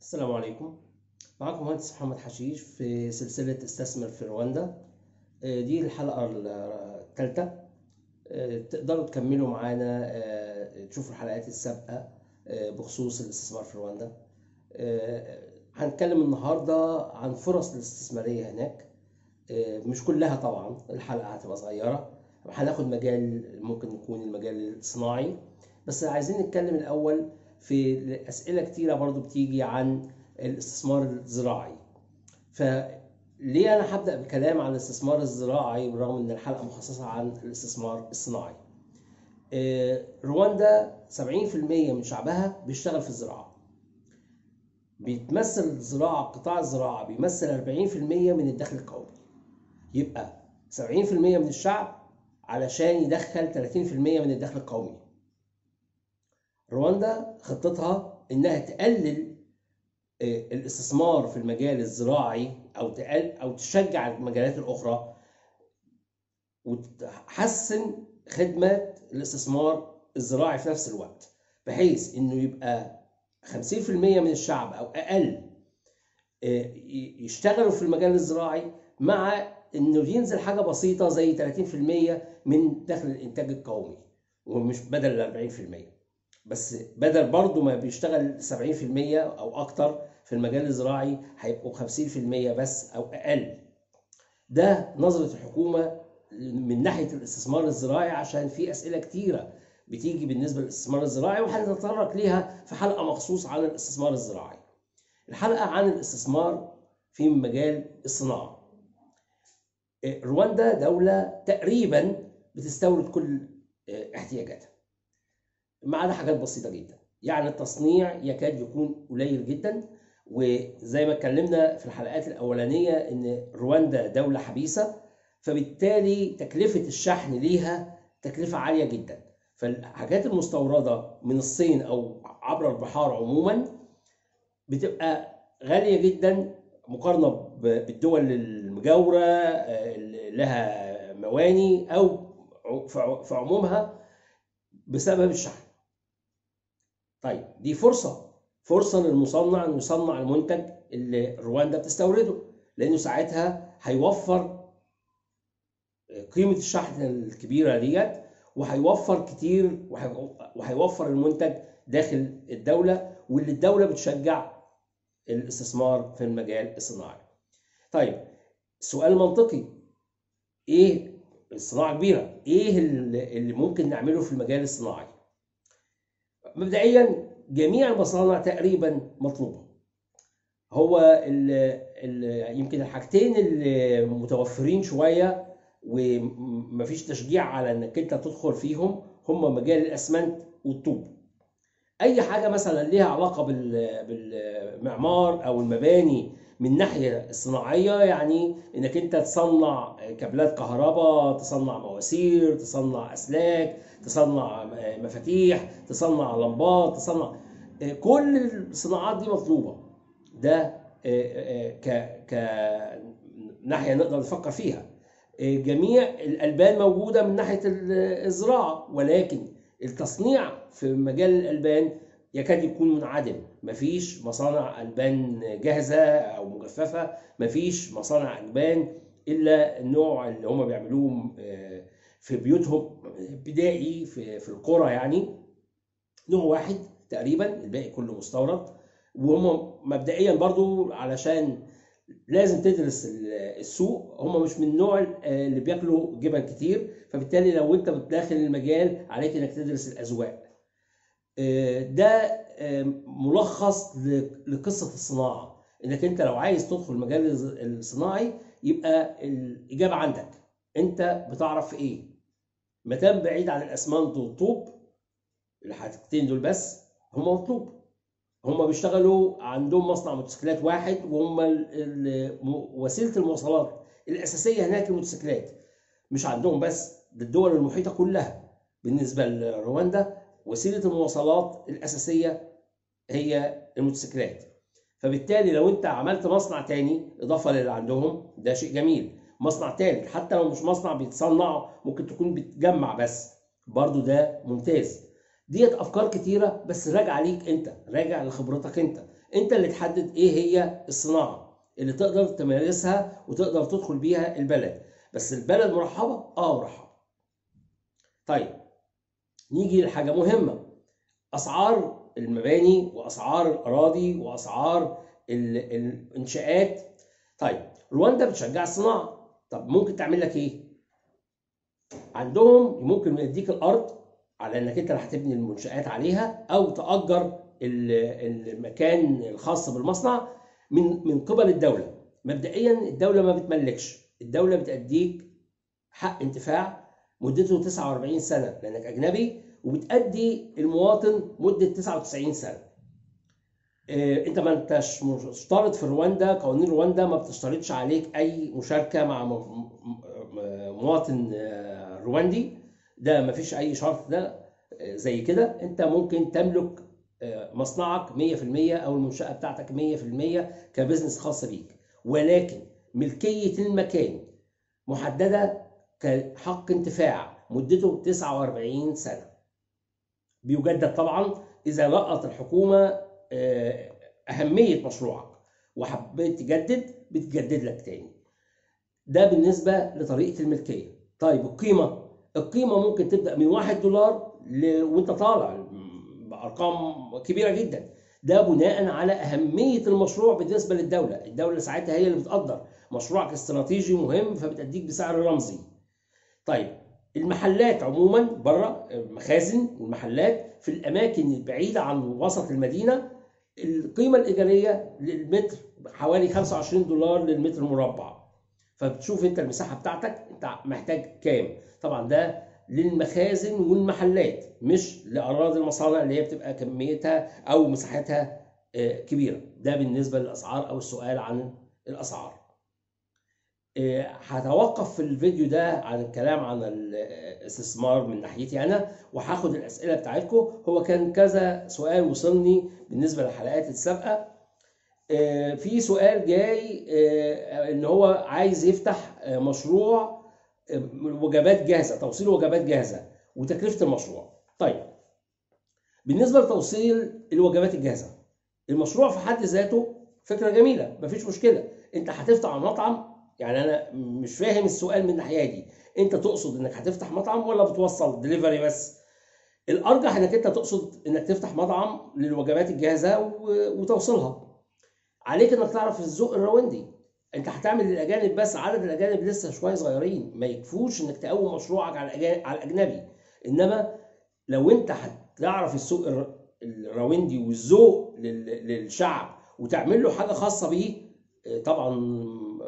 السلام عليكم معكم مهندس محمد حشيش في سلسلة استثمر في رواندا آه، دي الحلقة الثالثة تقدروا تكملوا معانا آه، تشوفوا الحلقات السابقة آه، بخصوص الاستثمار في رواندا آه، هنتكلم النهاردة عن فرص الاستثمارية هناك آه، مش كلها طبعا الحلقة هتبقى صغيرة هناخد مجال ممكن يكون المجال الصناعي بس عايزين نتكلم الأول في أسئلة كتيرة برضو بتيجي عن الاستثمار الزراعي فليه أنا هبدأ بكلام عن الاستثمار الزراعي بالرغم إن الحلقة مخصصة عن الاستثمار الصناعي آه، رواندا 70% من شعبها بيشتغل في الزراعة بيتمثل الزراعة قطاع الزراعة بيمثل 40% من الدخل القومي يبقى 70% من الشعب علشان يدخل 30% من الدخل القومي رواندا خطتها انها تقلل آه، الاستثمار في المجال الزراعي او تقل او تشجع المجالات الاخرى وتحسن خدمة الاستثمار الزراعي في نفس الوقت بحيث انه يبقى 50% من الشعب او اقل آه، ي- يشتغلوا في المجال الزراعي مع انه ينزل حاجه بسيطه زي 30% من دخل الانتاج القومي ومش بدل ال 40% بس بدل برضه ما بيشتغل 70% او اكتر في المجال الزراعي هيبقوا 50% بس او اقل ده نظره الحكومه من ناحيه الاستثمار الزراعي عشان في اسئله كتيره بتيجي بالنسبه للاستثمار الزراعي وهنتطرق ليها في حلقه مخصوص عن الاستثمار الزراعي الحلقه عن الاستثمار في مجال الصناعه رواندا دولة تقريبا بتستورد كل احتياجاتها ما عدا حاجات بسيطة جدا يعني التصنيع يكاد يكون قليل جدا وزي ما اتكلمنا في الحلقات الأولانية إن رواندا دولة حبيسة فبالتالي تكلفة الشحن ليها تكلفة عالية جدا فالحاجات المستوردة من الصين أو عبر البحار عموما بتبقى غالية جدا مقارنة ب- بالدول المجاورة آه، اللي لها مواني أو ع- في ع- في عمومها بسبب الشحن. طيب دي فرصة فرصة للمصنع إنه يصنع المنتج اللي رواندا بتستورده لأنه ساعتها هيوفر قيمة الشحن الكبيرة ديت وهيوفر كتير وهي- وهيوفر المنتج داخل الدولة واللي الدولة بتشجع الاستثمار في المجال الصناعي. طيب سؤال منطقي ايه الصناعه كبيره ايه اللي اللي ممكن نعمله في المجال الصناعي مبدئيا جميع المصانع تقريبا مطلوبه هو ال ال يمكن الحاجتين اللي متوفرين شويه ومفيش تشجيع على انك انت تدخل فيهم هم مجال الاسمنت والطوب اي حاجه مثلا ليها علاقه بال- بالمعمار او المباني من ناحيه الصناعيه يعني انك انت تصنع كابلات كهرباء تصنع مواسير تصنع اسلاك تصنع مفاتيح تصنع لمبات تصنع كل الصناعات دي مطلوبه ده ك ك ناحيه نقدر نفكر فيها جميع الالبان موجوده من ناحيه الزراعه ولكن التصنيع في مجال الالبان يكاد يكون منعدم مفيش مصانع البان جاهزه او مجففه مفيش مصانع البان الا النوع اللي هم بيعملوه آه، في بيوتهم بدائي في في القرى يعني نوع واحد تقريبا الباقي كله مستورد وهم مبدئيا برضو علشان لازم تدرس ال- السوق هم مش من النوع اللي بياكلوا جبن كتير فبالتالي لو انت داخل المجال عليك انك تدرس الاذواق آه، ده آه، ملخص ل- لقصه الصناعه انك انت لو عايز تدخل المجال الز- الصناعي يبقى الاجابه عندك انت بتعرف في ايه ما دام بعيد عن الاسمنت والطوب الحاجتين دول بس هم مطلوب هم بيشتغلوا عندهم مصنع موتوسيكلات واحد وهم ال- ال- م- وسيله المواصلات الاساسيه هناك الموتوسيكلات مش عندهم بس ده الدول المحيطه كلها بالنسبه لرواندا وسيله المواصلات الاساسيه هي الموتوسيكلات فبالتالي لو انت عملت مصنع تاني اضافه للي عندهم ده شيء جميل مصنع تالت حتى لو مش مصنع بيتصنع ممكن تكون بتجمع بس برضو ده ممتاز ديت افكار كتيره بس راجع ليك انت راجع لخبرتك انت انت اللي تحدد ايه هي الصناعه اللي تقدر تمارسها وتقدر تدخل بيها البلد بس البلد مرحبه اه مرحبه طيب نيجي لحاجه مهمه اسعار المباني واسعار الاراضي واسعار الانشاءات طيب رواندا بتشجع الصناعه طب ممكن تعمل لك ايه عندهم ممكن يديك الارض على انك انت اللي هتبني المنشات عليها او تاجر المكان الخاص بالمصنع من من قبل الدوله مبدئيا الدوله ما بتملكش الدوله بتديك حق انتفاع مدته 49 سنه لانك اجنبي وبتأدي المواطن مده 99 سنه انت ما انتش مشترط في رواندا قوانين رواندا ما بتشترطش عليك اي مشاركه مع مواطن رواندي ده ما فيش اي شرط ده زي كده انت ممكن تملك مصنعك 100% او المنشاه بتاعتك 100% كبزنس خاص بيك ولكن ملكيه المكان محدده كحق انتفاع مدته 49 سنه بيجدد طبعا اذا لقط الحكومه اهميه مشروعك وحبيت تجدد بتجدد لك تاني ده بالنسبه لطريقه الملكيه طيب القيمه القيمه ممكن تبدا من 1 دولار ل... وانت طالع بارقام كبيره جدا ده بناء على اهميه المشروع بالنسبه للدوله الدوله ساعتها هي اللي بتقدر مشروعك استراتيجي مهم فبتديك بسعر رمزي طيب المحلات عموما بره المخازن والمحلات في الاماكن البعيده عن وسط المدينه القيمه الايجاريه للمتر حوالي 25 دولار للمتر مربع فبتشوف انت المساحه بتاعتك انت محتاج كام طبعا ده للمخازن والمحلات مش لاراضي المصانع اللي هي بتبقى كميتها او مساحتها كبيره ده بالنسبه للاسعار او السؤال عن الاسعار هتوقف في الفيديو ده عن الكلام عن الاستثمار من ناحيتي انا وهاخد الاسئله بتاعتكم هو كان كذا سؤال وصلني بالنسبه للحلقات السابقه في سؤال جاي ان هو عايز يفتح مشروع وجبات جاهزه توصيل وجبات جاهزه وتكلفه المشروع طيب بالنسبه لتوصيل الوجبات الجاهزه المشروع في حد ذاته فكره جميله مفيش مشكله انت هتفتح مطعم يعني انا مش فاهم السؤال من الناحيه دي انت تقصد انك هتفتح مطعم ولا بتوصل دليفري بس الارجح انك انت تقصد انك تفتح مطعم للوجبات الجاهزه وتوصلها عليك انك تعرف الذوق الرواندي انت هتعمل للاجانب بس عدد الاجانب لسه شويه صغيرين ما يكفوش انك تقوم مشروعك على على الاجنبي انما لو انت هتعرف السوق الرواندي والذوق للشعب وتعمل له حاجه خاصه بيه طبعا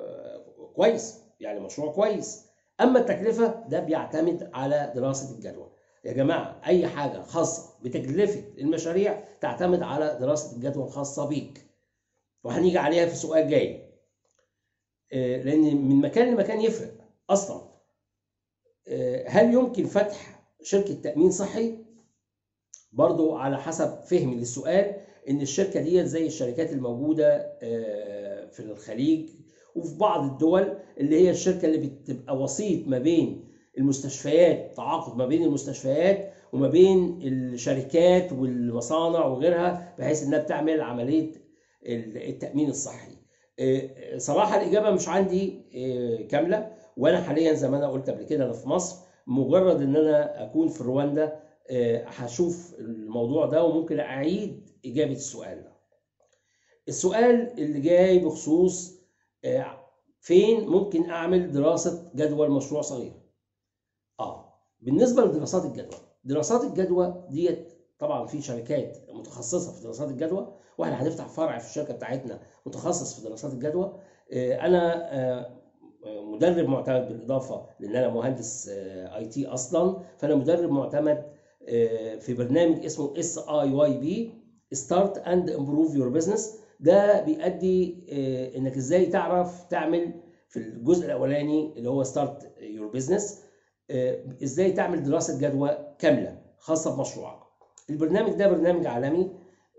كويس يعني مشروع كويس اما التكلفه ده بيعتمد على دراسه الجدوى يا جماعه اي حاجه خاصه بتكلفه المشاريع تعتمد على دراسه الجدوى الخاصه بيك وهنيجي عليها في سؤال جاي لان من مكان لمكان يفرق اصلا هل يمكن فتح شركه تامين صحي برضو على حسب فهمي للسؤال ان الشركه ديت زي الشركات الموجوده في الخليج وفي بعض الدول اللي هي الشركه اللي بتبقى وسيط ما بين المستشفيات تعاقد ما بين المستشفيات وما بين الشركات والمصانع وغيرها بحيث انها بتعمل عمليه التامين الصحي. صراحه الاجابه مش عندي كامله وانا حاليا زي ما انا قلت قبل كده انا في مصر مجرد ان انا اكون في رواندا هشوف الموضوع ده وممكن اعيد اجابه السؤال ده. السؤال اللي جاي بخصوص فين ممكن اعمل دراسه جدوى المشروع صغير اه بالنسبه لدراسات الجدوى دراسات الجدوى ديت طبعا في شركات متخصصه في دراسات الجدوى واحنا هنفتح فرع في الشركه بتاعتنا متخصص في دراسات الجدوى انا مدرب معتمد بالاضافه لان انا مهندس اي تي اصلا فانا مدرب معتمد في برنامج اسمه اس اي واي بي ستارت اند امبروف يور بزنس ده بيؤدي انك ازاي تعرف تعمل في الجزء الاولاني اللي هو ستارت يور بزنس ازاي تعمل دراسه جدوى كامله خاصه بمشروعك البرنامج ده برنامج عالمي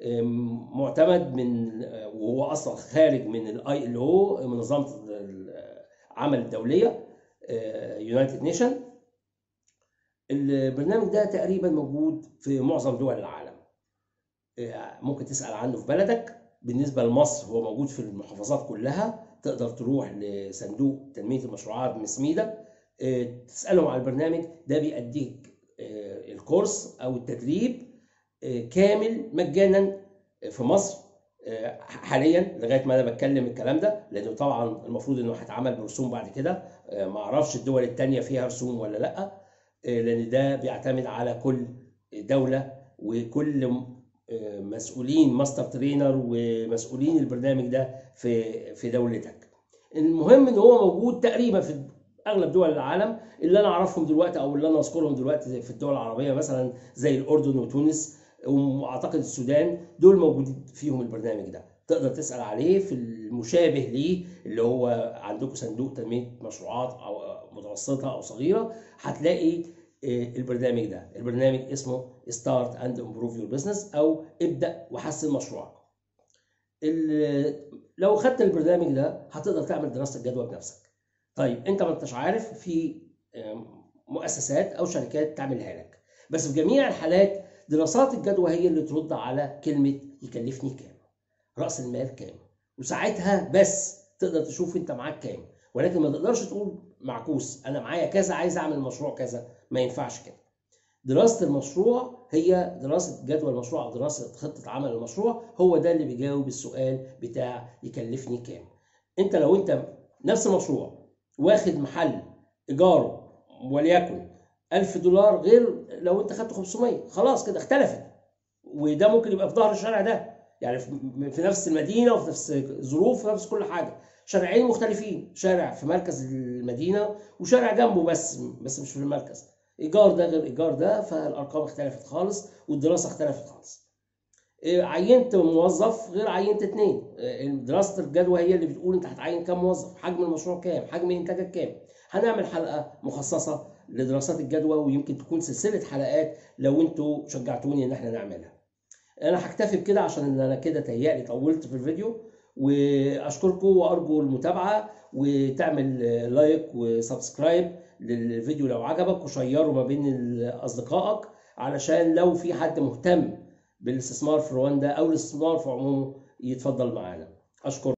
معتمد من وهو اصلا خارج من الاي ال او منظمه العمل الدوليه يونايتد نيشن البرنامج ده تقريبا موجود في معظم دول العالم آه، ممكن تسأل عنه في بلدك بالنسبة لمصر هو موجود في المحافظات كلها تقدر تروح لصندوق تنمية المشروعات مسميدة آه، تسألهم على البرنامج ده بيأديك آه، الكورس أو التدريب آه، كامل مجانا في مصر آه، حاليا لغايه ما انا بتكلم الكلام ده لانه طبعا المفروض انه هيتعمل برسوم بعد كده آه، ما اعرفش الدول التانية فيها رسوم ولا لا آه، لان ده بيعتمد على كل دوله وكل آه، مسؤولين ماستر ترينر ومسؤولين البرنامج ده في في دولتك المهم ان هو موجود تقريبا في اغلب دول العالم اللي انا اعرفهم دلوقتي او اللي انا اذكرهم دلوقتي في الدول العربيه مثلا زي الاردن وتونس واعتقد السودان دول موجودين فيهم البرنامج ده تقدر تسال عليه في المشابه ليه اللي هو عندكم صندوق تنميه مشروعات او متوسطه او صغيره هتلاقي آه، البرنامج ده البرنامج اسمه ستارت اند امبروف يور بزنس او ابدا وحسن مشروعك ال- لو خدت البرنامج ده هتقدر تعمل دراسه الجدوى بنفسك طيب انت ما انتش عارف في آم، مؤسسات او شركات تعملها لك بس في جميع الحالات دراسات الجدوى هي اللي ترد على كلمه يكلفني كام راس المال كام وساعتها بس تقدر تشوف انت معاك كام ولكن ما تقدرش تقول معكوس انا معايا كذا عايز اعمل مشروع كذا ما ينفعش كده دراسة المشروع هي دراسة جدوى المشروع أو دراسة خطة عمل المشروع هو ده اللي بيجاوب السؤال بتاع يكلفني كام انت لو انت نفس المشروع واخد محل ايجاره وليكن 1000 دولار غير لو انت خدته 500 خلاص كده اختلفت وده ممكن يبقى في ظهر الشارع ده يعني في في نفس المدينه وفي نفس الظروف وفي نفس كل حاجه شارعين مختلفين شارع في مركز المدينه وشارع جنبه بس بس مش في المركز ايجار ده غير ايجار ده فالارقام اختلفت خالص والدراسه اختلفت خالص إيه، عينت موظف غير عينت اتنين إيه، دراسه الجدوى هي اللي بتقول انت هتعين كام موظف حجم المشروع كام حجم انتاجك كام هنعمل حلقه مخصصه لدراسات الجدوى ويمكن تكون سلسله حلقات لو انتوا شجعتوني ان احنا نعملها انا هكتفي بكده عشان انا كده تهيألي طولت في الفيديو واشكركم وارجو المتابعه وتعمل لايك وسبسكرايب للفيديو لو عجبك وشيره ما بين اصدقائك علشان لو في حد مهتم بالاستثمار في رواندا او الاستثمار في عمومه يتفضل معانا اشكر